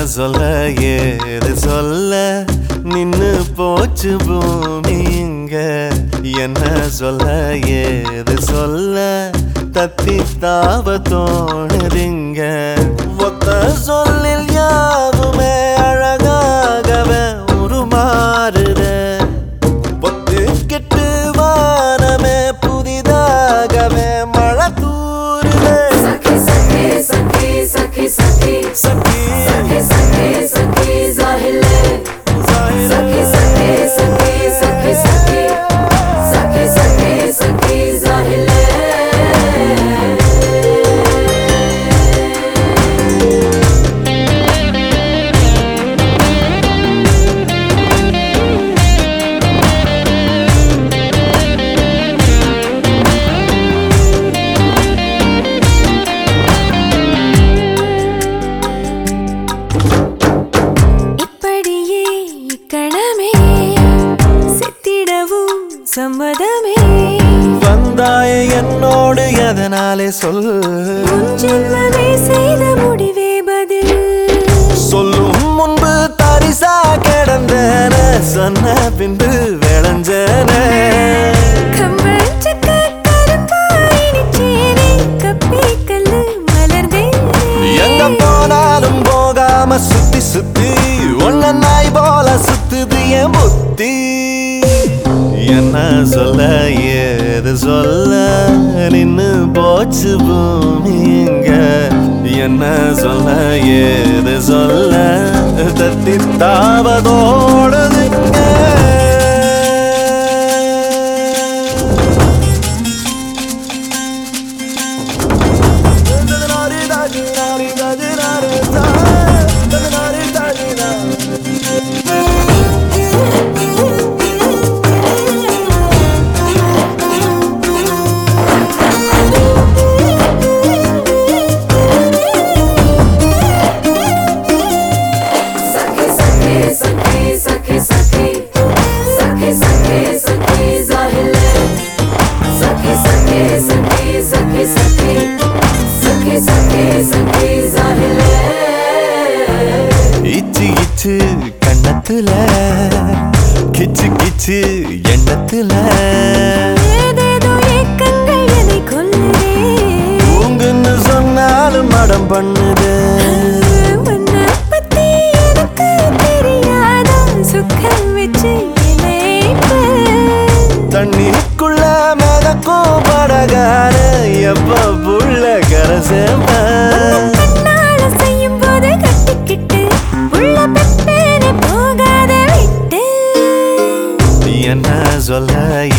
சொல்ல ஏது சொல்ல நின்னு போச்சு பூமி இங்க என்ன சொல்ல ஏது சொல்ல தத்தி தாவ தோணுதிங்க ஒத்த சொல்லில் யாவுமே அழகாகவே உருமாறுதே பொத்து கெட்டு வானமே புதிதாகவே மழை தூருதே सखी सखी सखी सखी सखी சக்கி सखी सखी जाहिले सखी सखी सखी सखी सखी सखी सखी सखी जाहिले இப்படியே இக்கணமே செத்திடவும் சம்மதமே வந்தாய என்னோடு எதனாலே சொல் உன் ஜென்மமே செய்த முடிவே பதில் சொல்லும் முன்பு தரிசா கிடந்தன சொன்ன பின்பு விளைஞ்சன கம்பஞ்சக்க கருப்பாயினிச்சேனே கப்பி கல்லு மலர்ந்தே எங்க போனாலும் போகாம சுத்தி சுத்தி ஒன்ன நாய் போல சுத்துது என் புத்தி என்ன சொல்ல ஏது சொல்ல நின்னு போச்சு பூமி இங்க என்ன சொல்ல ஏது சொல்ல தத்தி தாவதோடுதுங்க सखी सखी सखी सखी सखी सखी सखी सखी जाहिले सखी सखी सखी सखी सखी सखी सखी सखी जाहिले இச்சு இச்சு கண்ணத்துல கிச்சு கிச்சு எண்ணத்துல ஏதேதோ ஏக்கங்கள் என்னை கொல்லுதே பூங்குன்னு சொன்னாலும் மடம் பண்ணுது உன்னை பத்தி எனக்கு தெரியாதா சுக்கம் வச்சு என்னை தண்ணிக்குள்ள மிதக்கும் படகார எப்ப புள்ள கரை சேர்ப்பேன் கண்ணால செய்யும் போது கட்டிக்கிட்டு உள்ள பெட்டேனே போகாத விட்டு என்ன சொல்ல